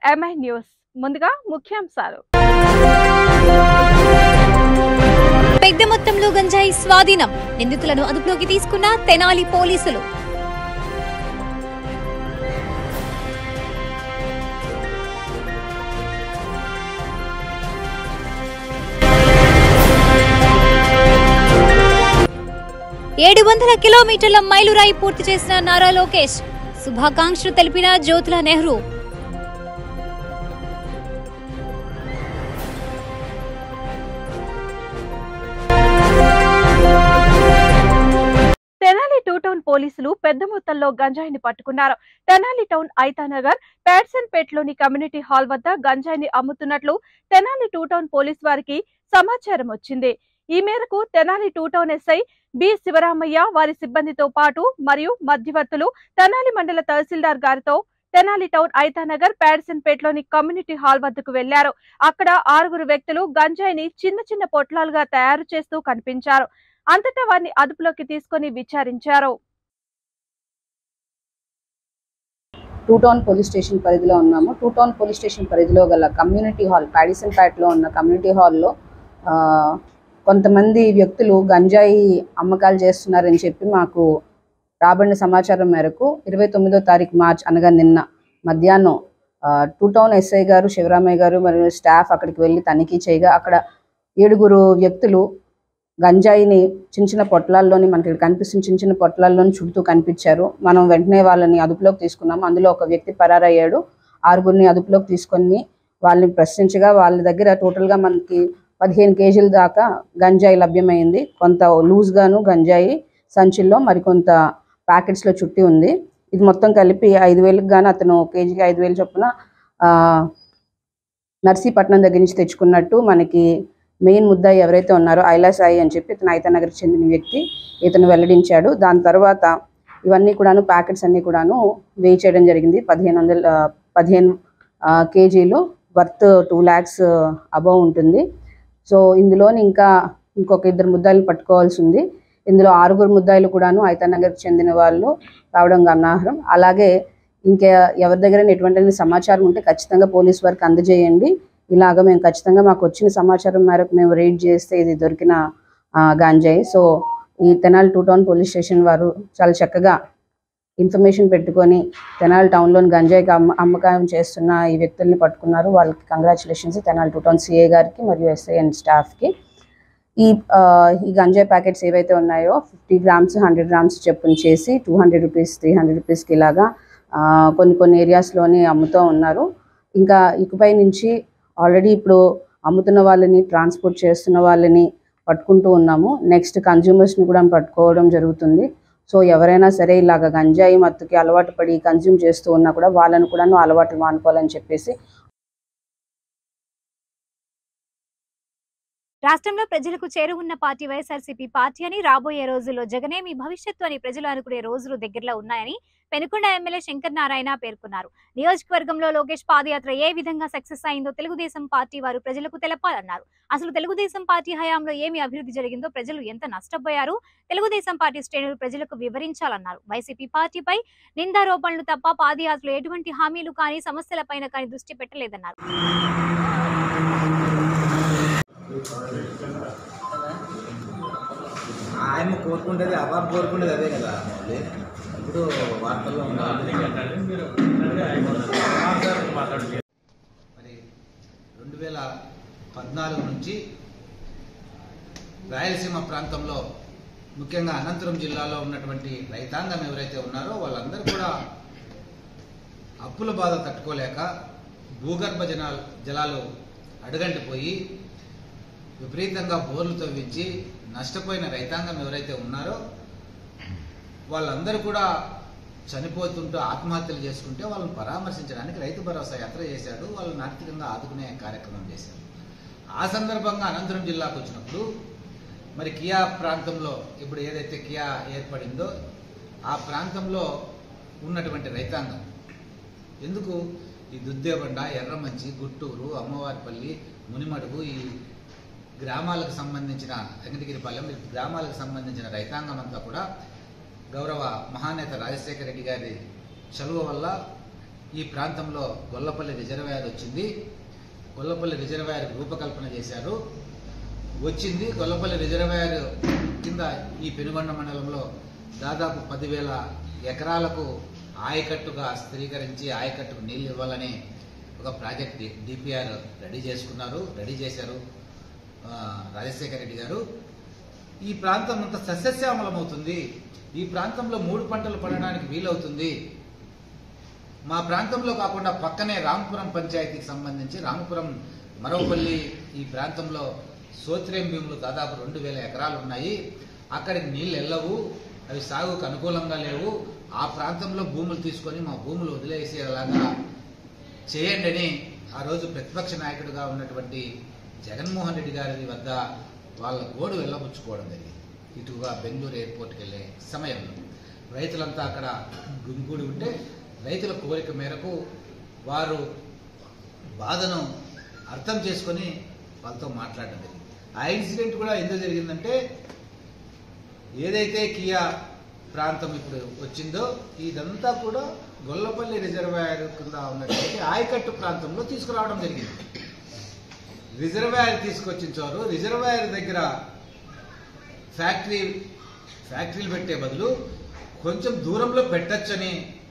MI news ముందుగా ముఖ్యాంశాలు పెద్ద మొత్తంలో గంజాయి స్వాధీనం నిందితులను అదుపులోకి తీసుకున్న తెనాలి పోలీసులు ఏడు వందల కిలోమీటర్ల మైలురాయి పూర్తి చేసిన నారా లోకేష్ శుభాకాంక్షలు తెలిపిన జ్యోతుల నెహ్రూ తెనాలి టూ టౌన్ పోలీసులు పెద్ద మొత్తంలో గంజాయిని పట్టుకున్నారు తెనాలి టౌన్ ఐతానగర్ ప్యాడ్సన్ పేట్లోని కమ్యూనిటీ హాల్ వద్ద గంజాయిని అమ్ముతున్నట్లు తెనాలి టూ టౌన్ పోలీస్ వారికి సమాచారం వచ్చింది ఈ మేరకు Tenali two town SI B Sivaramaiah వారి సిబ్బందితో పాటు మరియు మధ్యవర్తులు తెనాలి మండల తహసీల్దార్ గారితో తెనాలి టౌన్ ఐతానగర్ ప్యాడ్సన్ పేట్లోని కమ్యూనిటీ హాల్ వద్దకు వెళ్లారు అక్కడ ఆరుగురు వ్యక్తులు గంజాయిని చిన్న చిన్న పొట్లాలుగా తయారు చేస్తూ కనిపించారు అంతటా వారిని అదుపులోకి తీసుకొని విచారించారు టూ టౌన్ పోలీస్ స్టేషన్ పరిధిలో ఉన్నాము టూ టౌన్ పోలీస్ స్టేషన్ పరిధిలో గల కమ్యూనిటీ హాల్ ప్యాడిసన్ ప్యాట్లో ఉన్న కమ్యూనిటీ హాల్లో ఆ, కొంతమంది వ్యక్తులు గంజాయి అమ్మకాలు చేస్తున్నారని చెప్పి మాకు రాబడిన సమాచారం మేరకు ఇరవై తొమ్మిదో తారీఖు మార్చ్ అనగా నిన్న మధ్యాహ్నం ఆ, టూ టౌన్ ఎస్ఐ గారు శివరామయ్య గారు మరియు స్టాఫ్ అక్కడికి వెళ్ళి తనిఖీ చేయగా అక్కడ ఏడుగురు వ్యక్తులు గంజాయిని చిన్న చిన్న పొట్లాల్లోని మనకి ఇక్కడ కనిపిస్తున్న చిన్న చిన్న పొట్లాల్లోని చుడుతూ కనిపించారు మనం వెంటనే వాళ్ళని అదుపులోకి తీసుకున్నాము అందులో ఒక వ్యక్తి పరారయ్యాడు ఆరుగురిని అదుపులోకి తీసుకొని వాళ్ళని ప్రశ్నించగా వాళ్ళ దగ్గర టోటల్గా మనకి పదిహేను కేజీల దాకా గంజాయి లభ్యమైంది కొంత లూజ్గాను గంజాయి సంచుల్లో మరికొంత ప్యాకెట్స్లో చుట్టి ఉంది ఇది మొత్తం కలిపి ఐదు వేలకు గాను అతను కేజీకి ఐదు వేలు చొప్పున ఆ, నర్సీపట్నం దగ్గర నుంచి తెచ్చుకున్నట్టు మనకి మెయిన్ ముద్దాయి ఎవరైతే ఉన్నారో ఐలా సాయి అని చెప్పి ఇతను ఐతనగర్కి చెందిన వ్యక్తి ఇతను వెల్లడించాడు దాని తర్వాత ఇవన్నీ కూడాను ప్యాకెట్స్ అన్నీ కూడాను వేయి చేయడం జరిగింది పదిహేను వందల ఆ, పదిహేను ఆ, కేజీలు వర్త్ టూ ల్యాక్స్ అబవ్ ఉంటుంది సో ఇందులోని ఇంకా ఇంకొక ఇద్దరు ముద్దాయిలు పట్టుకోవాల్సి ఉంది ఇందులో ఆరుగురు ముద్దాయిలు కూడాను ఐతనగర్కి చెందిన వాళ్ళు రావడం గమనార్హం అలాగే ఇంకా ఎవరి దగ్గర ఎటువంటి సమాచారం ఉంటే ఖచ్చితంగా పోలీస్ వారికి అందజేయండి ఇలాగ మేము ఖచ్చితంగా మాకు వచ్చిన సమాచారం మేరకు మేము రైడ్ చేస్తే ఇది దొరికిన ఆ, గాంజాయి సో ఈ Tenali two town police station వారు చాలా చక్కగా ఇన్ఫర్మేషన్ పెట్టుకొని తెనాలి టౌన్లోని గంజాయికి అమ్మ అమ్మకం చేస్తున్న ఈ వ్యక్తుల్ని పట్టుకున్నారు వాళ్ళకి congratulations Tenali two town CA గారికి మరియు ఎస్ఐ అండ్ స్టాఫ్కి ఈ ఆ, ఈ గంజాయి ప్యాకెట్స్ ఏవైతే ఉన్నాయో ఫిఫ్టీ గ్రామ్స్ హండ్రెడ్ గ్రామ్స్ చెప్పుని చేసి two hundred rupees three hundred రూపీస్కి ఇలాగా ఆ, కొన్ని కొన్ని ఏరియాస్లోని అమ్ముతూ ఉన్నారు ఇంకా ఇకపై నుంచి ఆల్రెడీ ఇప్పుడు అమ్ముతున్న వాళ్ళని ట్రాన్స్పోర్ట్ చేస్తున్న వాళ్ళని పట్టుకుంటూ ఉన్నాము నెక్స్ట్ కన్జ్యూమర్స్ని కూడా పట్టుకోవడం జరుగుతుంది సో ఎవరైనా సరే ఇలాగ గంజాయి మత్తుకి అలవాటు పడి కన్జ్యూమ్ చేస్తూ ఉన్నా కూడా వాళ్ళని కూడా అలవాటు మానుకోవాలని చెప్పేసి రాష్ట్రంలో ప్రజలకు చేరువున్న పార్టీ వైఎస్ఆర్సీపీ పార్టీ అని రాబోయే రోజుల్లో జగనే మీ భవిష్యత్తు అని ప్రజలు అనుకునే రోజులు దగ్గరలో ఉన్నాయని పెనుకొండ ఎమ్మెల్యే శంకర్ నారాయణ పేర్కొన్నారు నియోజకవర్గంలో లోకేష్ పాదయాత్ర ఏ విధంగా సక్సెస్ అయిందో తెలుగుదేశం పార్టీ వారు ప్రజలకు తెలపాలన్నారు అసలు తెలుగుదేశం పార్టీ హయాంలో ఏమి అభివృద్ధి జరిగిందో ప్రజలు ఎంత నష్టపోయారు తెలుగుదేశం పార్టీ శ్రేణులు ప్రజలకు వివరించాలన్నారు వైసీపీ పార్టీపై నిందారోపణలు తప్ప పాదయాత్రలో ఎటువంటి హామీలు కానీ సమస్యలపైన కానీ దృష్టి పెట్టలేదన్నారు ఆయన కోరుకుంటేది అబాబ్ కోరుకుంటేది అదే కదా మళ్ళీ ఇప్పుడు వార్తల్లో ఉన్నది మరి రెండు వేల పద్నాలుగు నుంచి రాయలసీమ ప్రాంతంలో ముఖ్యంగా అనంతపురం జిల్లాలో ఉన్నటువంటి రైతాంగం ఎవరైతే ఉన్నారో వాళ్ళందరూ కూడా అప్పుల బాధ తట్టుకోలేక భూగర్భ జనాలు జలాలు అడుగంటిపోయి విపరీతంగా బోర్లు తవ్వించి నష్టపోయిన రైతాంగం ఎవరైతే ఉన్నారో వాళ్ళందరూ కూడా చనిపోతుంటూ ఆత్మహత్యలు చేసుకుంటే వాళ్ళని పరామర్శించడానికి రైతు భరోసా యాత్ర చేశాడు వాళ్ళని ఆర్థికంగా ఆదుకునే కార్యక్రమం చేశాడు ఆ సందర్భంగా అనంతపురం జిల్లాకు వచ్చినప్పుడు మరి కియా ప్రాంతంలో ఇప్పుడు ఏదైతే కియా ఏర్పడిందో ఆ ప్రాంతంలో ఉన్నటువంటి రైతాంగం ఎందుకు ఈ దుద్దేబండ ఎర్రమంచి గుట్టూరు అమ్మవారిపల్లి మునిమడుగు ఈ గ్రామాలకు సంబంధించిన వెంకటగిరిపాలెం ఈ గ్రామాలకు సంబంధించిన రైతాంగం అంతా కూడా గౌరవ మహానేత రాజశేఖర రెడ్డి గారి చలువ వల్ల ఈ ప్రాంతంలో గొల్లపల్లి రిజర్వాయర్ వచ్చింది గొల్లపల్లి రిజర్వాయర్ రూపకల్పన చేశారు వచ్చింది గొల్లపల్లి రిజర్వాయర్ కింద ఈ పెనుగొండ మండలంలో దాదాపు పదివేల ఎకరాలకు ఆయకట్టుగా స్థిరీకరించి ఆయకట్టుకు నీళ్లు ఇవ్వాలని ఒక ప్రాజెక్ట్ డిపిఆర్ రెడీ చేసుకున్నారు రెడీ చేశారు ఆ, రాజశేఖర రెడ్డి గారు ఈ ప్రాంతం అంతా సస్యశ్యామలమవుతుంది ఈ ప్రాంతంలో మూడు పంటలు పండడానికి వీలవుతుంది మా ప్రాంతంలో కాకుండా పక్కనే రామపురం పంచాయతీకి సంబంధించి రామపురం మరవపల్లి ఈ ప్రాంతంలో సోత్రేం భూములు దాదాపు రెండు వేల ఎకరాలు ఉన్నాయి అక్కడికి నీళ్ళు వెళ్ళవు అవి సాగుకు అనుకూలంగా లేవు ఆ ప్రాంతంలో భూములు తీసుకొని మా భూములు వదిలేసేలాగా చేయండి అని ఆ రోజు ప్రతిపక్ష నాయకుడిగా ఉన్నటువంటి జగన్మోహన్ రెడ్డి గారి వద్ద వాళ్ళ గోడు వెళ్ళబుచ్చుకోవడం జరిగింది ఇటుగా బెంగళూరు ఎయిర్పోర్ట్కి వెళ్ళే సమయంలో రైతులంతా అక్కడ గుమిగూడి ఉంటే రైతుల కోరిక మేరకు వారు బాధను అర్థం చేసుకొని వాళ్ళతో మాట్లాడడం జరిగింది ఆ ఇన్సిడెంట్ కూడా ఎందుకు జరిగిందంటే ఏదైతే కియా ప్రాంతం ఇప్పుడు వచ్చిందో ఇదంతా కూడా గొల్లపల్లి రిజర్వాయర్ కింద ఉన్నటువంటి ఆయకట్టు ప్రాంతంలో తీసుకురావడం జరిగింది రిజర్వాయర్ తీసుకొచ్చిన చోరు రిజర్వాయర్ దగ్గర ఫ్యాక్టరీ ఫ్యాక్టరీలు పెట్టే బదులు కొంచెం దూరంలో పెట్టచ్చని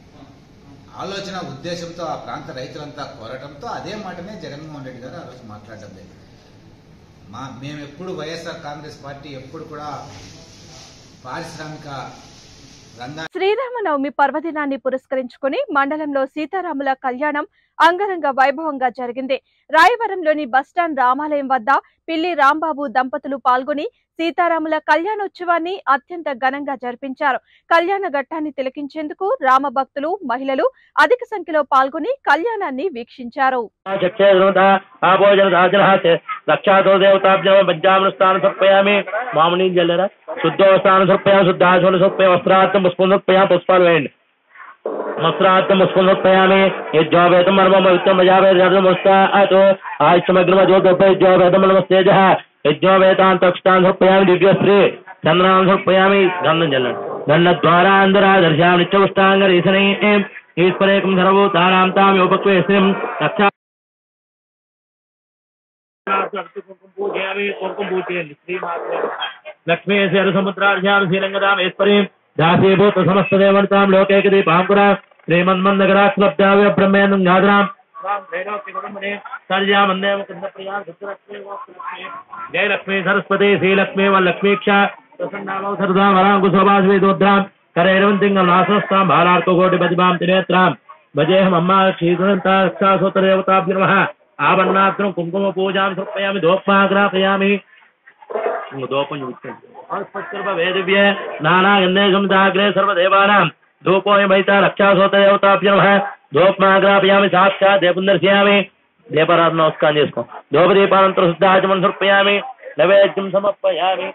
ఆలోచన ఉద్దేశంతో ఆ ప్రాంత రైతులంతా కోరటంతో అదే మాటనే జగన్మోహన్ రెడ్డి గారు ఆ రోజు మాట్లాడడం లేదు మా మేము ఎప్పుడు వైఎస్ఆర్ కాంగ్రెస్ పార్టీ ఎప్పుడు కూడా పారిశ్రామిక రంగా శ్రీరామనవమి పర్వదినాన్ని పురస్కరించుకుని మండలంలో సీతారాముల కళ్యాణం అంగరంగ వైభవంగా జరిగింది రాయవరంలోని బస్టాండ్ రామాలయం వద్ద పిల్లి రాంబాబు దంపతులు పాల్గొని సీతారాముల కళ్యాణోత్సవాన్ని అత్యంత ఘనంగా జరిపించారు కళ్యాణ ఘట్టాన్ని తిలకించేందుకు రామ భక్తులు మహిళలు అధిక సంఖ్యలో పాల్గొని కళ్యాణాన్ని వీక్షించారు చక్షేత ఆభోజనదాజనహాతే రక్షాతో దేవతాభ్యం పంచామృస్థానం సమర్పయామి మామని జల్లరా శుద్ధోస్థానం సమర్పయామి శుద్ధాశుని సమర్పయ వస్త్రార్థం పుష్పం సమర్పయామి పుష్పాలు వేయండి వస్త్రార్థం పుష్పం సమర్పయామి యజ్జోవేదం మర్మం పవిత్రం మజావేదముస్తాతో ఆయుష్మగ్రమజోగోపయజ్జోవేదం నమస్తేజ యజ్ఞోవేదాంతక్షతాన్ సమర్పయామి దివ్యశ్రీ చంద్రాన్ సమర్పయామి గంధం జల్లండి దండద్వారాంధరా దర్శామి నిత్యపుష్టాంగరీసనే ఈశ్వరేకం సర్వభూతానాం తాం యోపక్వే శ్రీం రక్షా లక్ష్మీ శర సముద్రార్యాం శ్రీరంగదామేశ్వరీం దాసీభూత సమస్త దేవతాం లోకైక దీపాంకురా శ్రీమన్మన్నగరాక్షలబ్దావ్య బ్రహ్మేంద్రం గాదరాం జయ లక్ష్మీ సరస్వతి శ్రీలక్ష్మీ వల్లక్ష్మీక్ష ప్రసన్నామౌ సరదా వరాంకుశోభాశ్రీదోద్రాం కరైరవంతింగం నాశస్తాం బాలార్కోటి పదిమాం త్రినేత్రాం భజేహమమ్మ క్షీరంతాక్షాసోత్తరదేవతాభ్య నమః ఆవర్ణాత్రం కుంకుమ పూజాం సమర్పయామి దోపాగ్రాపయామి దోపం చూపించండి వేదివ్యే నానాగంధే సముదాగ్రే సర్వదేవానాం ధూపోయం వైత రక్షాసోత్తరదేవతాభ్య నమః దోపమాగ్రాపయామి సాక్షాత్ దీపం దర్శయామి దీపారాధన నమస్కారం చేసుకో దోపదీపానంతర శుద్ధాచమం సమర్పయామి నైవేద్యం సమర్పయామి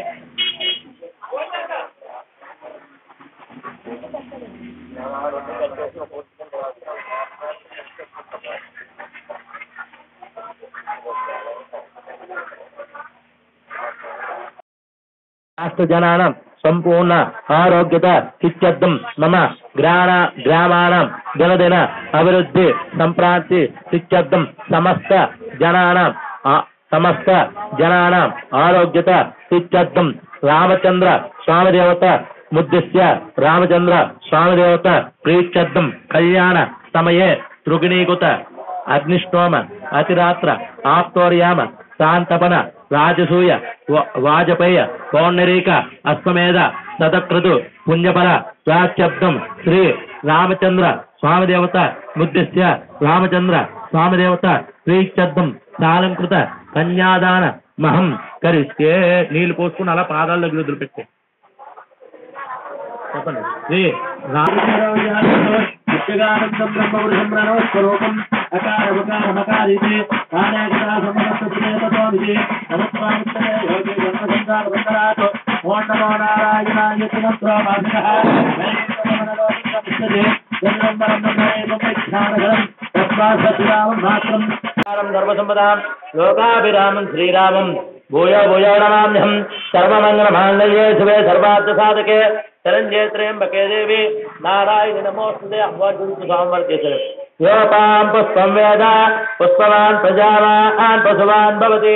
రాష్ట్రజనానాం సంపూర్ణ ఆరోగ్యత ఇత్యర్థం మమ గ్రాణ గ్రామాణం దినదిన అభివృద్ధి సంప్రాంతి ఇత్యర్థం సమస్త జనానాం ఆ- సమస్త జనానాం ఆరోగ్యత ఇత్యర్థం రామచంద్ర స్వామిదేవత ముద్దిశ్య రామచంద్ర స్వామిదేవత ప్రీత్యర్థం కళ్యాణ సమయే తృగిణీకృత అగ్నిష్టోమ అతిరాత్ర ఆప్తోర్యామ శాంతపన రాజసూయ వ- వాజపేయ పౌర్ణరీక అశ్వమేధ సదక్రతు పుణ్యఫల ప్రాచ్యబ్దం శ్రీ రామచంద్ర స్వామిదేవత ముద్దిశ్య రామచంద్ర స్వామిదేవత ప్రీత్యర్థం సాలంకృత కన్యాదాన మహం కరిస్తే నీళ్లు పోసుకుని అలా పాదాల దగ్గర వదిలిపెట్టే చెప్పండి శ్రీ రామచంద్రం బ్రహ్మపురుషం ప్రణవస్వరూపం అకార ఉకార మకారితి కానేకదా సమస్తసునేతతోమితి నమస్వామిత్తరే యోగి జన్మసంసార బంధనాత్ ఓం నమో నారాయణాయ పునఃప్రవాసినః ధర్మసంపదాం లోకాభిరామం శ్రీరామం భూయ భూయ నమామ్యహం సర్వమంగళమాంగళ్యే శివే సర్వార్థ సాధకే శరణ్యే త్రయంబకే దేవి నారాయణ నమోస్తుతే అమ్మవారి గురించి స్వామివారి చేశారు योपां पुष्पं वेद पुष्पवान् प्रजावान् पशुवान् भवति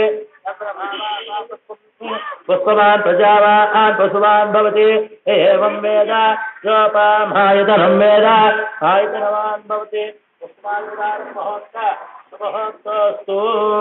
पुष्पवान् प्रजावान् पशुवान् भवति एवं वेद योपाम् आयतनं वेद आयतनवान् भवति पुष्पायुधान् महोत्त महोत्तस्तु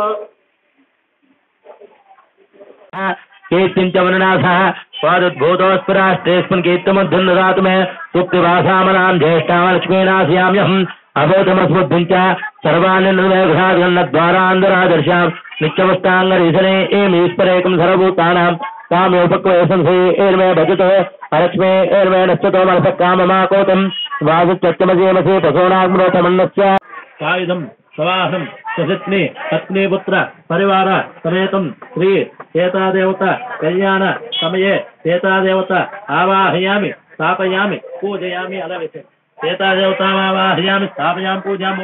कीर्तिञ्च वननाथः स्वादुद्भूतोऽस्पराष्ट्रेऽस्मिन् कीर्तिमुद्धुम् ददातु मे सुप्तिवासामनां ज्येष्ठां लक्ष्मीनाथयाम्यहम् अभूतमस्मुद्धिम् च सर्वान् निर्मेघाद्वारान्दरादर्शाम् नित्यमुष्टाङ्गरीशने एमीश्वरेकम् सर्वभूतानां काम्योपक्वयसंसे एर्मे भजतो अलक्ष्मे एर्मे नश्चतो मनसः काममाकोतम् वासुत्यमसेमसे पशूनाग्नोतमन्नस्य सायुधम् सवाहं सशत्नि पत्नीपुत्र परिवार समेतं श्री एतादेवत कल्याण समये एतादेवत आवाहयामि स्थापयामि पूजयामि अलवित् एतादेवतामावाहयामि स्थापयामि पूजां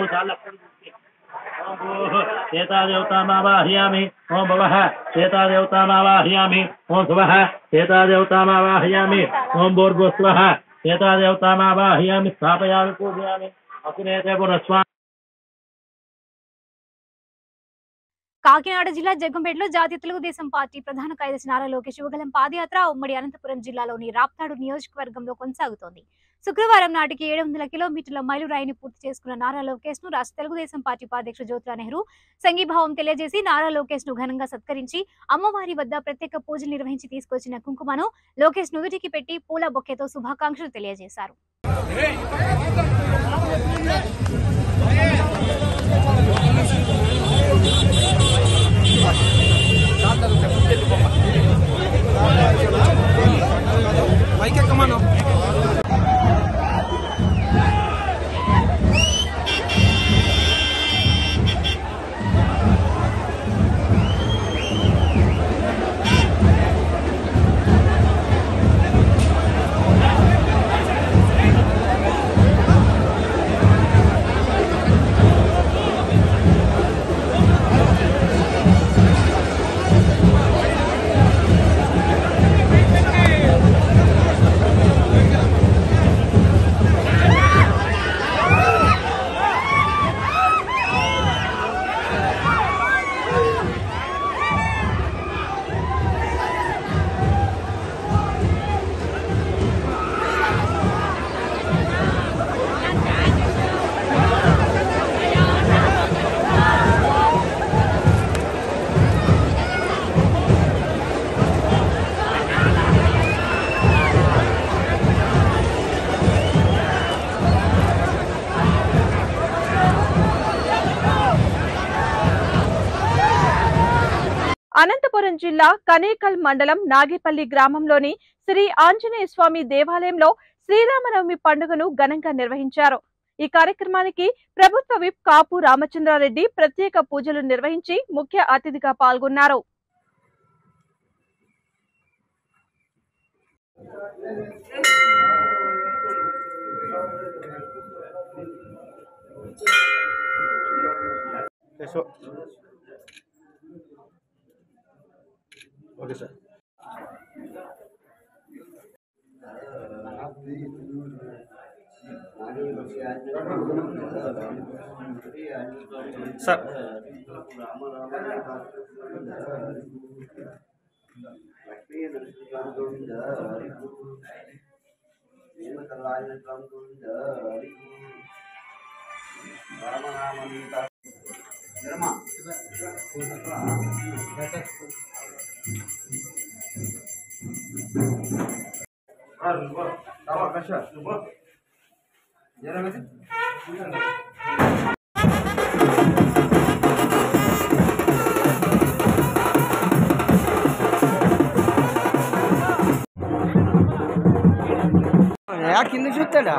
एतादेवतामावाहयामि ओं भवः एतादेवतामावाहयामि ओं शुभः एतादेवतामावाहयामि ओं भूर्भुस्वः एतादेवतामावाहयामि स्थापयामि पूजयामि अकुनेते पुनस्वा కాకినాడ జిల్లా జగ్గంపేటలో జాతీయ తెలుగుదేశం పార్టీ ప్రధాన కార్యదర్శి నారా లోకేష్ యువగలం పాదయాత్ర ఉమ్మడి అనంతపురం జిల్లాలోని రాప్తాడు నియోజకవర్గంలో కొనసాగుతోంది శుక్రవారం నాటికి ఏడు వందల కిలోమీటర్ల మైలురాయిని పూర్తి చేసుకున్న నారా లోకేష్ ను రాష్ట్ర తెలుగుదేశం పార్టీ ఉపాధ్యక్షుడు జ్యోతిరా నెహ్రూ సంఘీభావం తెలియజేసి నారా లోకేష్ ను ఘనంగా సత్కరించి అమ్మవారి వద్ద ప్రత్యేక పూజలు నిర్వహించి తీసుకొచ్చిన కుంకుమను లోకేష్ నుదుటికి పెట్టి పూల బొక్కేతో శుభాకాంక్షలు తెలియజేశారు అనంతపురం జిల్లా కనేకల్ మండలం నాగేపల్లి గ్రామంలోని శ్రీ ఆంజనేయ స్వామి దేవాలయంలో శ్రీరామనవమి పండుగను ఘనంగా నిర్వహించారు ఈ కార్యక్రమానికి ప్రభుత్వ విప్ కాపు రామచంద్రారెడ్డి ప్రత్యేక పూజలు నిర్వహించి ముఖ్య అతిథిగా పాల్గొన్నారు ఓకే సార్ సార్ కింద చూస్తాడా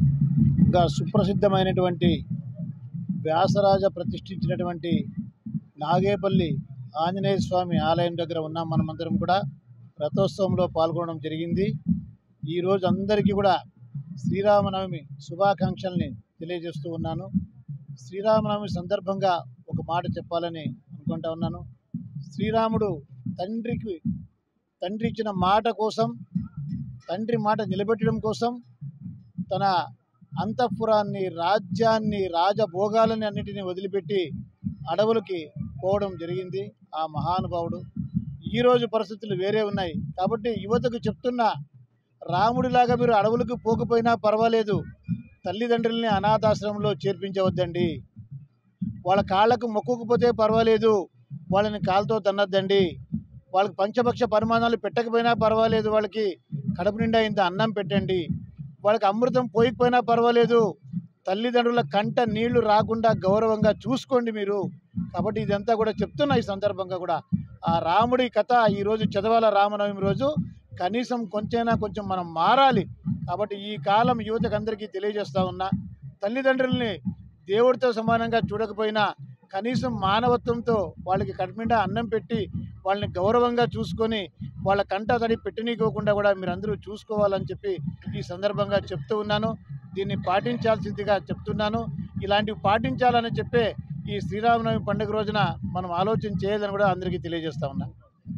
గా సుప్రసిద్ధమైనటువంటి వ్యాసరాజ ప్రతిష్ఠించినటువంటి నాగేపల్లి ఆంజనేయ స్వామి ఆలయం దగ్గర ఉన్నాం మనమందరం కూడా రథోత్సవంలో పాల్గొనడం జరిగింది ఈరోజు అందరికీ కూడా శ్రీరామనవమి శుభాకాంక్షల్ని తెలియజేస్తూ ఉన్నాను శ్రీరామనవమి సందర్భంగా ఒక మాట చెప్పాలని అనుకుంటా ఉన్నాను శ్రీరాముడు తండ్రికి తండ్రి ఇచ్చిన మాట కోసం తండ్రి మాట నిలబెట్టడం కోసం తన అంతఃపురాన్ని రాజ్యాన్ని రాజభోగాలని అన్నిటినీ వదిలిపెట్టి అడవులకి పోవడం జరిగింది ఆ మహానుభావుడు ఈరోజు పరిస్థితులు వేరే ఉన్నాయి కాబట్టి యువతకు చెప్తున్నా రాముడిలాగా మీరు అడవులకు పోకపోయినా పర్వాలేదు తల్లిదండ్రుల్ని అనాథాశ్రమంలో చేర్పించవద్దండి వాళ్ళ కాళ్ళకు మొక్కుకుపోతే పర్వాలేదు వాళ్ళని కాలుతో తన్నద్దండి వాళ్ళకి పంచభక్ష పరిమాణాలు పెట్టకపోయినా పర్వాలేదు వాళ్ళకి కడుపు నిండా ఇంత అన్నం పెట్టండి వాళ్ళకి అమృతం పోయకపోయినా పర్వాలేదు తల్లిదండ్రుల కంట నీళ్లు రాకుండా గౌరవంగా చూసుకోండి మీరు కాబట్టి ఇదంతా కూడా చెప్తున్నా ఈ సందర్భంగా కూడా ఆ రాముడి కథ ఈరోజు చదవాల రామనవమి రోజు కనీసం కొంచెమైనా కొంచెం మనం మారాలి కాబట్టి ఈ కాలం యువతకు అందరికీ తెలియజేస్తా ఉన్నా తల్లిదండ్రుల్ని దేవుడితో సమానంగా చూడకపోయినా కనీసం మానవత్వంతో వాళ్ళకి కడుపునిండా అన్నం పెట్టి వాళ్ళని గౌరవంగా చూసుకొని వాళ్ళ కంట తడి పెట్టనీకోకుండా కూడా మీరందరూ చూసుకోవాలని చెప్పి ఈ సందర్భంగా చెప్తూ ఉన్నాను దీన్ని పాటించాల్సిందిగా చెప్తున్నాను ఇలాంటివి పాటించాలని చెప్పే ఈ శ్రీరామనవమి పండుగ రోజున మనం ఆలోచన చేయాలని కూడా అందరికీ తెలియజేస్తా ఉన్నాను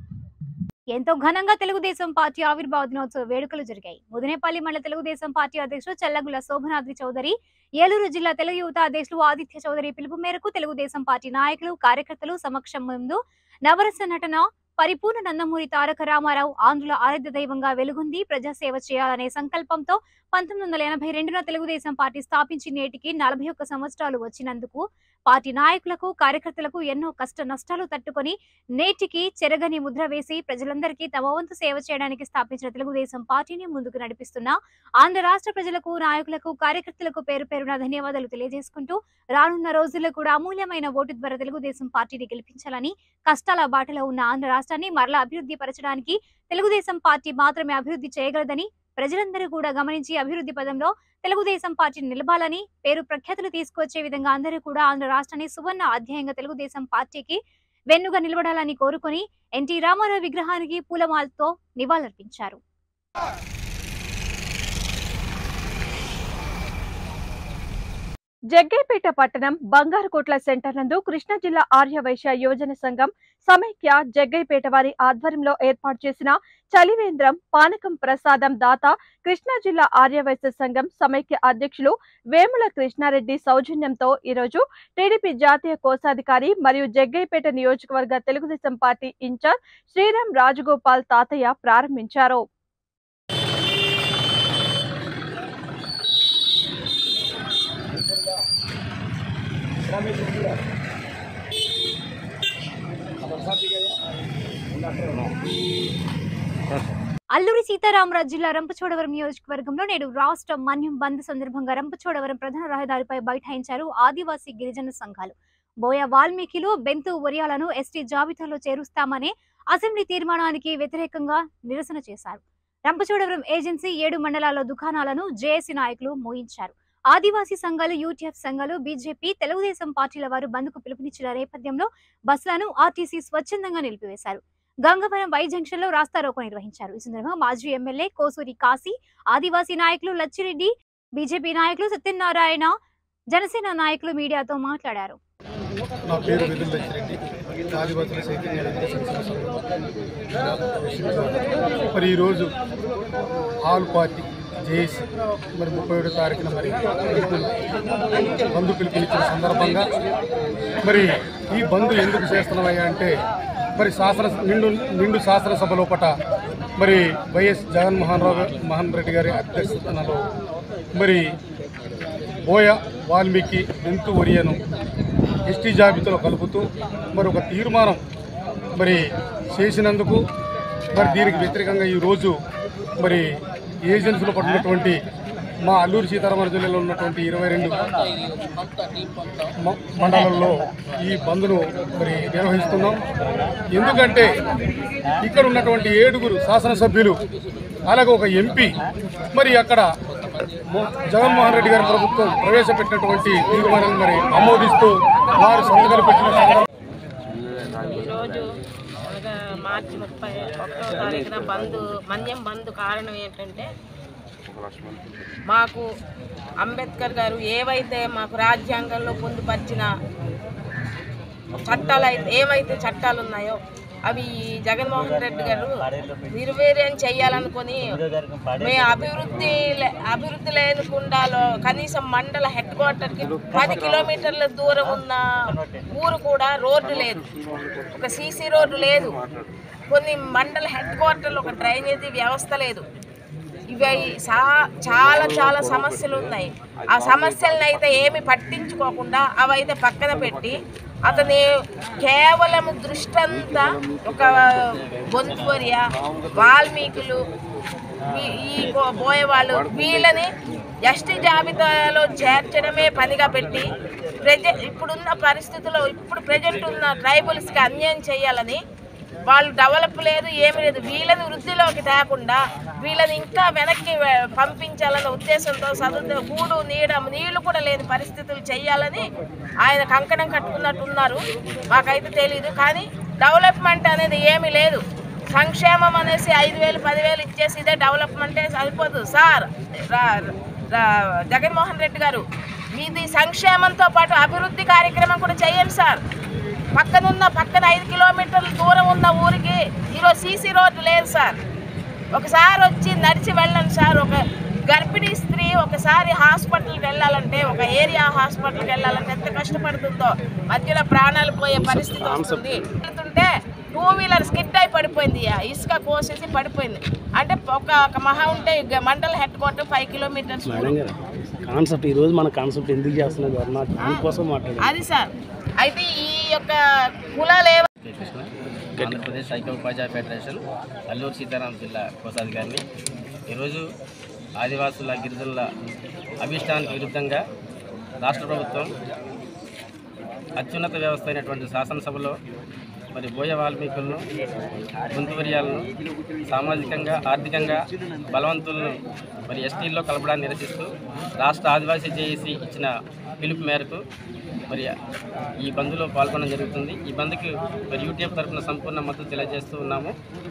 ఎంతో ఘనంగా తెలుగుదేశం పార్టీ ఆవిర్భావ దినోత్సవ వేడుకలు జరిగాయి ముదినేపల్లి మండల తెలుగుదేశం పార్టీ అధ్యక్షుడు చెల్లగుల శోభనాద్రి చౌదరి ఏలూరు జిల్లా తెలుగు యువత అధ్యక్షులు ఆదిత్య చౌదరి పిలుపు మేరకు తెలుగుదేశం పార్టీ నాయకులు కార్యకర్తలు సమక్షం ముందు నవరస నటన పరిపూర్ణ నందమూరి తారక రామారావు ఆంధ్రుల ఆరాధ్య దైవంగా వెలుగుంది ప్రజాసేవ చేయాలనే సంకల్పంతో పంతొమ్మిది వందల ఎనభై రెండున తెలుగుదేశం పార్టీ స్థాపించి నేటికి నలభై ఒక్క సంవత్సరాలు వచ్చినందుకు పార్టీ నాయకులకు కార్యకర్తలకు ఎన్నో కష్ట నష్టాలు తట్టుకొని నేటికి చెరగని ముద్ర వేసి ప్రజలందరికీ తమ వంతు సేవ చేయడానికి స్థాపించిన తెలుగుదేశం పార్టీని ముందుకు నడిపిస్తున్న ఆంధ్ర రాష్ట్ర ప్రజలకు నాయకులకు కార్యకర్తలకు పేరు పేరున ధన్యవాదాలు తెలియజేసుకుంటూ రానున్న రోజుల్లో కూడా అమూల్యమైన ఓటు ద్వారా తెలుగుదేశం పార్టీని గెలిపించాలని కష్టాల బాటలో ఉన్న ఆంధ్ర రాష్ట్రాన్ని మరలా అభివృద్ధి పరచడానికి తెలుగుదేశం పార్టీ మాత్రమే అభివృద్ధి చేయగలదని ప్రజలందరూ కూడా గమనించి అభివృద్ధి పదంలో తెలుగుదేశం పార్టీ నిలబాలని పేరు ప్రఖ్యాతులు తీసుకొచ్చే విధంగా అందరూ కూడా ఆంధ్ర రాష్ట్రాన్ని సువర్ణ అధ్యాయంగా తెలుగుదేశం పార్టీకి వెన్నుగా నిలబడాలని కోరుకొని ఎన్టీ రామారావు విగ్రహానికి పూలమాలతో నివాళులర్పించారు జగ్గైపేట పట్టణం బంగారుకోట్ల సెంటర్ నందు కృష్ణా జిల్లా ఆర్యవైశ్య యువజన సంఘం సమైక్య జగ్గైపేట వారి ఆధ్వర్యంలో ఏర్పాటు చేసిన చలివేంద్రం పానకం ప్రసాదం దాత కృష్ణా జిల్లా ఆర్యవైశ్య సంఘం సమైక్య అధ్యక్షులు వేముల కృష్ణారెడ్డి సౌజన్యంతో ఈరోజు టీడీపీ జాతీయ కోశాధికారి మరియు జగ్గైపేట నియోజకవర్గ తెలుగుదేశం పార్టీ ఇన్ఛార్జ్ శ్రీరామ్ రాజగోపాల్ తాతయ్య ప్రారంభించారు అల్లూరి సీతారామరాజు జిల్లా రంపచోడవరం నియోజకవర్గంలో నేడు రాష్ట్ర మన్యం బంద్ సందర్భంగా రంపచోడవరం ప్రధాన రహదారిపై బైఠాయించారు ఆదివాసీ గిరిజన సంఘాలు బోయ వాల్మీకిలు బెంతు ఒరియాలను ఎస్టీ జాబితాలో చేరుస్తామనే అసెంబ్లీ తీర్మానానికి వ్యతిరేకంగా నిరసన చేశారు రంపచోడవరం ఏజెన్సీ ఏడు మండలాల్లో దుకాణాలను జేఏసీ నాయకులు మోయించారు ఆదివాసీ సంఘాలు యూటీఎఫ్ సంఘాలు బీజేపీ తెలుగుదేశం పార్టీల వారు బంద్కు పిలుపునిచ్చిన నేపథ్యంలో బస్సులను ఆర్టీసీ స్వచ్ఛందంగా నిలిపివేశారు గంగవరం వై జంక్షన్ లో రాస్తారోకో నిర్వహించారు ఈ సందర్భంగా మాజీ ఎమ్మెల్యే కోసూరి కాశీ ఆదివాసీ నాయకులు లచ్చిరెడ్డి బీజేపీ నాయకులు సత్యనారాయణ జనసేన నాయకులు మీడియాతో మాట్లాడారు నా పేరు వెదురు లచ్చిరెడ్డి ఆదివాసుల చైతన్య రైతు సంక్షేమ సంఘం. మరి ఈరోజు ఆల్ పార్టీ జేఏసీ మరి ముప్పై ఏడో తారీఖున మరి బంధు పిలుపునిచ్చిన సందర్భంగా మరి ఈ బంధు ఎందుకు చేస్తున్నామయ్యా అంటే మరి శాసన నిండు నిండు శాసనసభ లోపట మరి వైఎస్ జగన్మోహన్ రావు మోహన్ రెడ్డి గారి అధ్యక్షతనలో మరి బోయ వాల్మీకి బెంతు ఒరియను ఎస్టీ జాబితాలో కలుపుతూ మరి ఒక తీర్మానం మరి చేసినందుకు మరి దీనికి వ్యతిరేకంగా ఈరోజు మరి ఏజెన్సీలో పడినటువంటి మా అల్లూరు సీతారామరాజు జిల్లాలో ఉన్నటువంటి ఇరవై రెండు మ- మండలాల్లో ఈ బంద్ను మరి నిర్వహిస్తున్నాం ఎందుకంటే ఇక్కడ ఉన్నటువంటి ఏడుగురు శాసనసభ్యులు అలాగే ఒక ఎంపీ మరి అక్కడ మో- జగన్మోహన్ రెడ్డి గారి ప్రభుత్వం ప్రవేశపెట్టినటువంటి తీర్మానాన్ని మరి ఆమోదిస్తూ వారు సంతకాలు పెట్టిన సందర్భం అనగా మార్చి ముప్పై ఒకటో తారీఖున బంద్ మన్యం బంద్ కారణం ఏంటంటే మాకు అంబేద్కర్ గారు ఏవైతే మాకు రాజ్యాంగంలో పొందుపరిచిన చట్టాలు అయితే ఏవైతే చట్టాలు ఉన్నాయో అవి ఈ జగన్మోహన్ రెడ్డి గారు నిర్వీర్యం చేయాలనుకొని మేము అభివృద్ధి లే- అభివృద్ధి లేకుండా కనీసం మండల హెడ్ క్వార్టర్కి పది కిలోమీటర్ల దూరం ఉన్న ఊరు కూడా రోడ్డు లేదు ఒక సీసీ రోడ్డు లేదు కొన్ని మండల హెడ్ క్వార్టర్లో ఒక డ్రైనేజీ వ్యవస్థ లేదు ఇవి చా- చాలా చాలా సమస్యలు ఉన్నాయి ఆ సమస్యలను అయితే ఏమి పట్టించుకోకుండా అవైతే పక్కన పెట్టి అతని కేవలం దృష్టంతా ఒక బొంతువర్య వాల్మీకులు ఈ- ఈ బో- బోయేవాళ్ళు వీళ్ళని ఎస్టీ జాబితాలో చేర్చడమే పనిగా పెట్టి ప్రజ ఇప్పుడున్న పరిస్థితుల్లో ఇప్పుడు ప్రజెంట్ ఉన్న ట్రైబల్స్కి అన్యాయం చేయాలని వాళ్ళు డెవలప్ లేదు ఏమీ లేదు వీళ్ళని వృద్ధిలోకి తేకుండా వీళ్ళని ఇంకా వెనక్కి వె- పంపించాలన్న ఉద్దేశంతో చదువు గూడు నీడ నీళ్లు కూడా లేని పరిస్థితులు చేయాలని ఆయన కంకణం కట్టుకున్నట్టున్నారు మాకైతే తెలీదు కానీ డెవలప్మెంట్ అనేది ఏమీ లేదు సంక్షేమం అనేసి ఐదు వేలు పదివేలు ఇచ్చేసి ఇదే డెవలప్మెంటే సరిపోదు సార్ రా- రా- జగన్మోహన్ రెడ్డి గారు మీది సంక్షేమంతో పాటు అభివృద్ధి కార్యక్రమం కూడా చేయండి సార్ పక్కనున్న పక్కన ఐదు కిలోమీటర్ల దూరం ఉన్న ఊరికి ఈరోజు సీసీ రోడ్డు లేదు సార్ ఒకసారి వచ్చి నడిచి వెళ్ళండి సార్ ఒక గర్భిణీ స్త్రీ ఒకసారి హాస్పిటల్కి వెళ్ళాలంటే ఒక ఏరియా హాస్పిటల్కి వెళ్ళాలంటే ఎంత కష్టపడుతుందో మధ్యలో ప్రాణాలు పోయే పరిస్థితి వస్తుంది వెళ్తుంటే టూ వీలర్ స్కిడ్ అయి పడిపోయింది ఆ ఇసుక కోసేసి పడిపోయింది అంటే ఒక ఒక మహా ఉంటే ఇక మండల head quarter five kilometres madam గారు కాన్సెప్ట్ ఈరోజు మన కాన్సెప్ట్ ఎందుకు చేస్తున్నది అన్న దానికోసం మాట్లాడారు అది సార్ అయితే ఈ యొక్క కులాలు ఏవ కృష్ణ ఆంధ్రప్రదేశ్ ఐక్య ఉపాధ్యాయ ఫెడరేషన్ అల్లూరు సీతారాం జిల్లా కోశాధికారిని ఈరోజు ఆదివాసుల గిరిజనుల అభిష్టానికి విరుద్ధంగా రాష్ట్ర ప్రభుత్వం అత్యున్నత వ్యవస్థ అయినటువంటి శాసనసభలో మరి బోయ వాల్మీకులను గుంతువర్యాలను సామాజికంగా ఆర్థికంగా బలవంతులను మరి ఎస్టీల్లో కలపడాన్ని నిరసిస్తూ రాష్ట్ర ఆదివాసీ జేఏసీ ఇచ్చిన పిలుపు మేరకు మరి ఈ బంద్లో పాల్గొనడం జరుగుతుంది ఈ బంద్కి మరి యూటీఎఫ్ తరఫున సంపూర్ణ మద్దతు తెలియజేస్తూ ఉన్నాము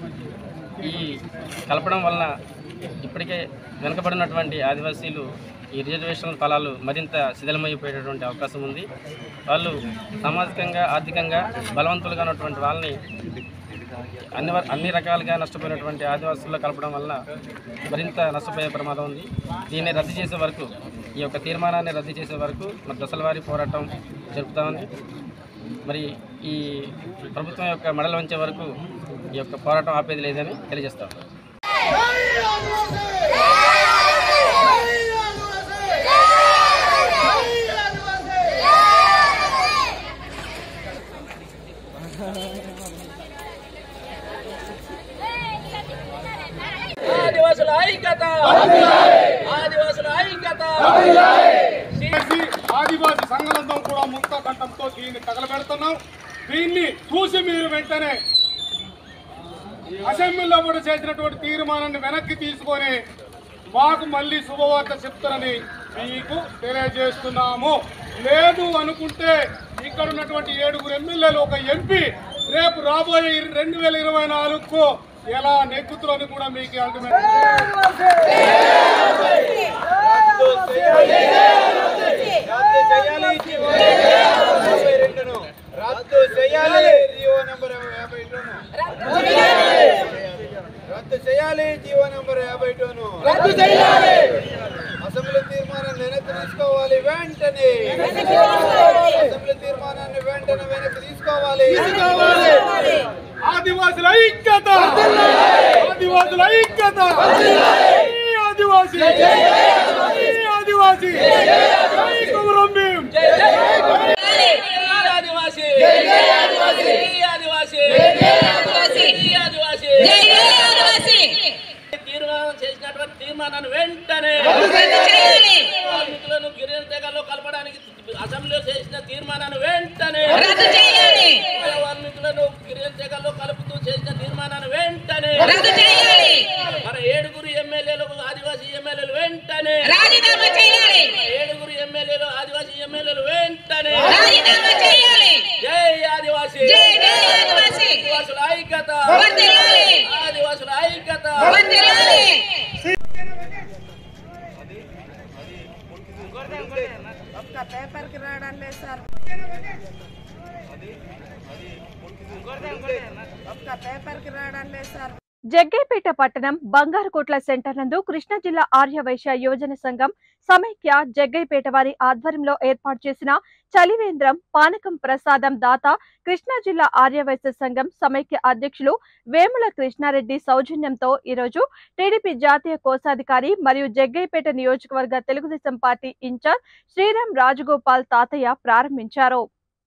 ఈ కలపడం వలన ఇప్పటికే వెనుకబడినటువంటి ఆదివాసీలు ఈ రిజర్వేషన్ ఫలాలు మరింత శిథిలమైపోయేటటువంటి అవకాశం ఉంది వాళ్ళు సామాజికంగా ఆర్థికంగా బలవంతులుగా ఉన్నటువంటి వాళ్ళని అన్ని వ- అన్ని రకాలుగా నష్టపోయినటువంటి ఆదివాసుల్లో కలపడం వలన మరింత నష్టపోయే ప్రమాదం ఉంది దీన్ని రద్దు చేసే వరకు ఈ యొక్క తీర్మానాన్ని రద్దు చేసే వరకు మరి దశలవారీ పోరాటం జరుపుతామని మరి ఈ ప్రభుత్వం యొక్క మెడలు వంచే వరకు ఈ యొక్క పోరాటం ఆపేది లేదని తెలియజేస్తాం ఆదివాసుల ఐక్యత ఆదివాసుల ఐక్యత ఆదివాసి సంఘాలందరం కూడా ముక్త కంఠంతో దీన్ని తగలబెడుతున్నాం దీన్ని చూసి మీరు వెంటనే అసెంబ్లీలో కూడా చేసినటువంటి తీర్మానాన్ని వెనక్కి తీసుకొని మాకు మళ్ళీ శుభవార్త చెప్తారని మీకు తెలియజేస్తున్నాము లేదు అనుకుంటే ఇక్కడ ఉన్నటువంటి ఏడుగురు ఎమ్మెల్యేలు ఒక ఎంపీ రేపు రాబోయే రెండు వేల ఇరవై నాలుగుకు ఎలా నెగ్గుతారని కూడా మీకు అల్టిమేట్ రద్దు చేయాలి జీవో నంబర్ యాభై టూను రద్దు చేయాలి జీవో నంబర్ యాభై టూను రద్దు చేయాలి అసెంబ్లీ తీర్మానాన్ని వెనక్కి తీసుకోవాలి వెంటనే అసెంబ్లీ తీర్మానాన్ని వెంటనే వెనక్కి తీసుకోవాలి ఆదివాసుల ఐక్యత ఆదివాసుల ఐక్యత జై ఆదివాసి జై ఆదివాసి జై కుమరం భీం ఆదివాసి జై ఆదివాసి జై ఆదివాసి జై ఆదివాసి జై ఆదివాసి జై ఆదివాసి తీర్మానం చేసినటువంటి తీర్మానాన్ని వెంటనే కార్మికులను గిరిజన తెగల్లో కలపడానికి అసెంబ్లీలో చేసిన తీర్మానాన్ని వెంటనే కార్మికులను గిరిజన తెగల్లో కలుపుతూ చేసిన తీర్మానాన్ని వెంటనే మన ఏడుగురు ఎమ్మెల్యేలు ఆదివాసీ ఎమ్మెల్యేలు వెంటనే ఏడుగురు ఎమ్మెల్యేలు ఆదివాసీ ఎమ్మెల్యేలు వెంటనే జై ఆదివాసీ జై ఆదివాసీ ఒక్క పేపర్కి రావడం లేదు సార్ ఒక్క పేపర్కి రావడం లేదు సార్ జగ్గైపేట పట్టణం బంగారుకోట్ల సెంటర్ నందు కృష్ణా జిల్లా ఆర్యవైశ్య యువజన సంఘం సమైక్య జగ్గైపేట వారి ఆధ్వర్యంలో ఏర్పాటు చేసిన చలివేంద్రం పానకం ప్రసాదం దాత కృష్ణా జిల్లా ఆర్యవైశ్య సంఘం సమైక్య అధ్యక్షులు వేముల కృష్ణారెడ్డి సౌజన్యంతో ఈరోజు టీడీపీ జాతీయ కోశాధికారి మరియు జగ్గైపేట నియోజకవర్గ తెలుగుదేశం పార్టీ ఇన్ఛార్జ్ శ్రీరామ్ రాజగోపాల్ తాతయ్య ప్రారంభించారు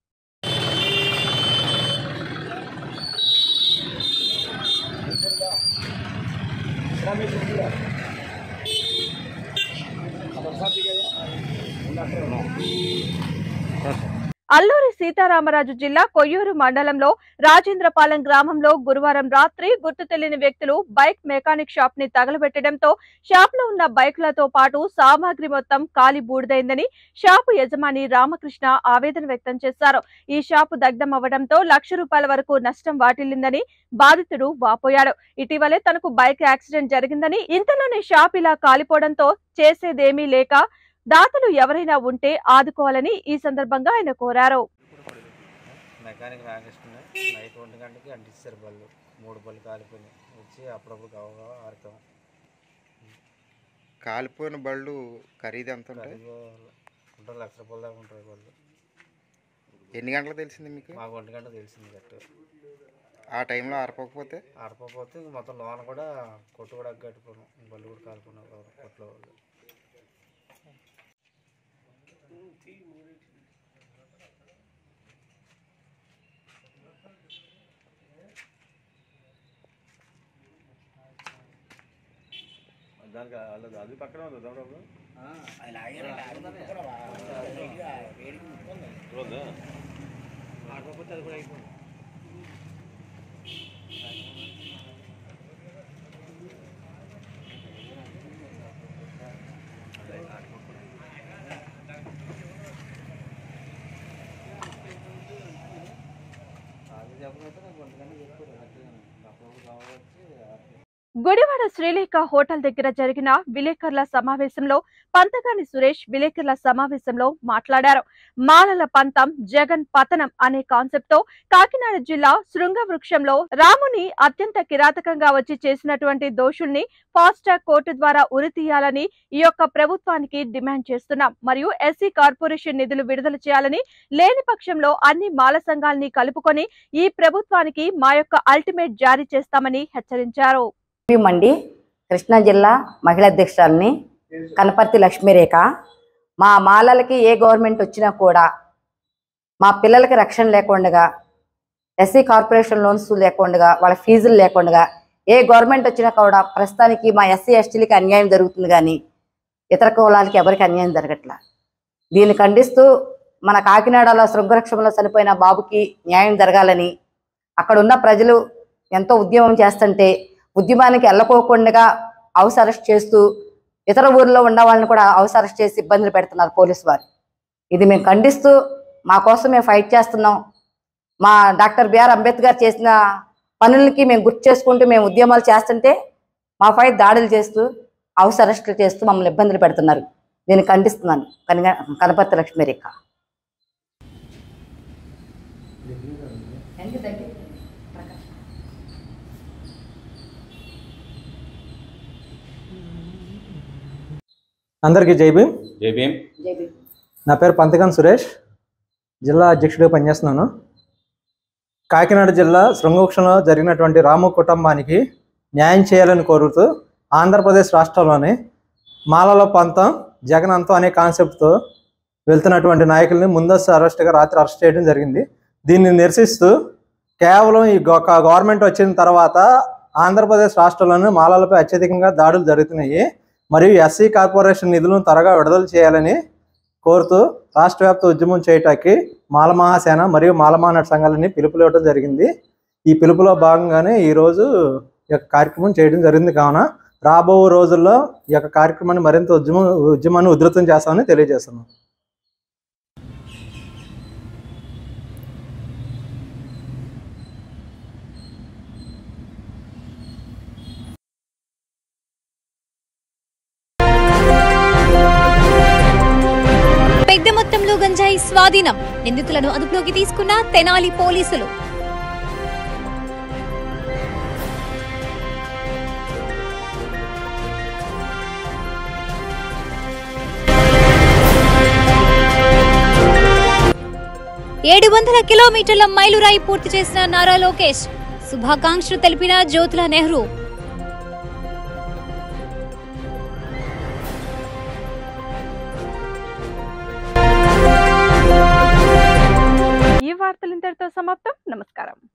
అల్లూరి సీతారామరాజు జిల్లా కొయ్యూరు మండలంలో రాజేంద్రపాలెం గ్రామంలో గురువారం రాత్రి గుర్తు తెలియని వ్యక్తులు బైక్ మెకానిక్ షాప్ ని తగలబెట్టడంతో షాప్ లో ఉన్న బైకులతో పాటు సామాగ్రి మొత్తం కాలి బూడిదైందని షాపు యజమాని రామకృష్ణ ఆవేదన వ్యక్తం చేశారు ఈ షాపు దగ్ధం అవ్వడంతో లక్ష రూపాయల వరకు నష్టం వాటిల్లిందని బాధితుడు వాపోయాడు ఇటీవలే తనకు బైక్ యాక్సిడెంట్ జరిగిందని ఇంతలోనే షాప్ ఇలా కాలిపోవడంతో చేసేదేమీ లేక దాతలు ఎవరైనా ఉంటే ఆదుకోవాలని ఈ సందర్భంగా ఆయన కోరారు మెకానిక్ రాకృష్ణ నైట్ ఒంటి గంటకి అంటిస్తారు బళ్ళు మూడు బళ్ళు కాలిపోయినాయి వచ్చి అప్పుడప్పుడు గవ ఆడతాం కాలిపోయిన బళ్ళు ఖరీదు ఎంత ఉంటాయి ఖరీదు ఉంటుంది లక్ష రూపాయల దాకా ఉంటుంది బళ్ళు ఎన్ని గంటలకు తెలిసింది మీకు మాకు ఒంటి గంట తెలిసింది కట్టు ఆ టైంలో ఆరపకపోతే ఆడపోతే ఇంక మొత్తం లోన కూడా కొట్టు కూడా కట్టుకున్నాం బళ్ళు కూడా కాలిపోయినాం కొట్లో వాళ్ళు దానికి వాళ్ళది అది పక్కన ఉంది దమ్ముడు రోజు ఆడపోతే అది కూడా అయిపోయింది అది చెప్పకపోతే నాకు ఒంటి గంట చెప్పారు గట్టిగా అప్పుడప్పుడు కావచ్చు గుడివాడ శ్రీలేఖ హోటల్ దగ్గర జరిగిన విలేకరుల సమావేశంలో పంతగాని సురేష్ విలేకరుల సమావేశంలో మాట్లాడారు మాలల పంతం జగన్ పతనం అనే కాన్సెప్ట్ తో కాకినాడ జిల్లా శృంగవృక్షంలో రాముని అత్యంత కిరాతకంగా వచ్చి చేసినటువంటి దోషుల్ని ఫాస్ట్ ట్రాక్ కోర్టు ద్వారా ఉరి తీయాలని ఈ యొక్క ప్రభుత్వానికి డిమాండ్ చేస్తున్నాం మరియు ఎస్సీ కార్పొరేషన్ నిధులు విడుదల చేయాలని లేని పక్షంలో అన్ని మాల సంఘాలని కలుపుకొని ఈ ప్రభుత్వానికి మా యొక్క అల్టిమేట్ జారీ చేస్తామని హెచ్చరించారు మండి కృష్ణా జిల్లా మహిళా అధ్యక్షురాలని కనపర్తి లక్ష్మీరేఖ మా మాలలకి ఏ గవర్నమెంట్ వచ్చినా కూడా మా పిల్లలకి రక్షణ లేకుండా ఎస్సీ కార్పొరేషన్ లోన్స్ లేకుండా వాళ్ళ ఫీజులు లేకుండా ఏ గవర్నమెంట్ వచ్చినా కూడా ప్రస్తుతానికి మా ఎస్సీ ఎస్టీలకి అన్యాయం జరుగుతుంది కానీ ఇతర కులాలకి ఎవరికి అన్యాయం జరగట్లా దీన్ని ఖండిస్తూ మన కాకినాడలో శృంగరక్షంలో చనిపోయిన బాబుకి న్యాయం జరగాలని అక్కడ ఉన్న ప్రజలు ఎంతో ఉద్యమం చేస్తుంటే ఉద్యమానికి వెళ్ళకోకుండా హౌస్ అరెస్ట్ చేస్తూ ఇతర ఊర్లో ఉన్న వాళ్ళని కూడా హౌస్ అరెస్ట్ చేసి ఇబ్బందులు పెడుతున్నారు పోలీసు వారు ఇది మేము ఖండిస్తూ మా కోసం మేము ఫైట్ చేస్తున్నాం మా డాక్టర్ బిఆర్ అంబేద్కర్ చేసిన పనులకి మేము గుర్తు చేసుకుంటూ మేము ఉద్యమాలు చేస్తుంటే మా ఫైట్ దాడులు చేస్తూ హౌస్ అరెస్టులు చేస్తూ మమ్మల్ని ఇబ్బందులు పెడుతున్నారు నేను ఖండిస్తున్నాను కనిగ కనపర్తి లక్ష్మీ రేఖ అందరికీ జై భీమ్ జై భీమ్ నా పేరు పంతకం సురేష్ జిల్లా అధ్యక్షుడిగా పనిచేస్తున్నాను కాకినాడ జిల్లా శృంగవృక్షంలో జరిగినటువంటి రాము కుటుంబానికి న్యాయం చేయాలని కోరుతూ ఆంధ్రప్రదేశ్ రాష్ట్రంలోని మాలలో పంతం జగన్ అంతం అనే కాన్సెప్ట్తో వెళ్తున్నటువంటి నాయకుల్ని ముందస్తు అరెస్ట్గా రాత్రి అరెస్ట్ చేయడం జరిగింది దీన్ని నిరసిస్తూ కేవలం ఈ గొ- ఒక గవర్నమెంట్ వచ్చిన తర్వాత ఆంధ్రప్రదేశ్ రాష్ట్రంలోని మాలలపై అత్యధికంగా దాడులు జరుగుతున్నాయి మరియు ఎస్సీ కార్పొరేషన్ నిధులను త్వరగా విడుదల చేయాలని కోరుతూ రాష్ట్ర వ్యాప్త ఉద్యమం చేయటానికి మాల మహాసేన మరియు మాల మహానాడు సంఘాలని పిలుపులు ఇవ్వడం జరిగింది ఈ పిలుపులో భాగంగానే ఈరోజు ఈ యొక్క కార్యక్రమం చేయడం జరిగింది కావున రాబో రోజుల్లో ఈ యొక్క కార్యక్రమాన్ని మరింత ఉద్యమం ఉద్యమాన్ని ఉధృతం చేస్తామని తెలియజేస్తున్నాం పెద్ద మొత్తంలో గంజాయి స్వాధీనం నిందితులను అదుపులోకి తీసుకున్న తెనాలి పోలీసులు ఏడు వందల కిలోమీటర్ల మైలురాయి పూర్తి చేసిన నారా లోకేష్ శుభాకాంక్షలు తెలిపిన జ్యోతుల నెహ్రూ ఈ వార్తలు ఇంతటితో సమాప్తం నమస్కారం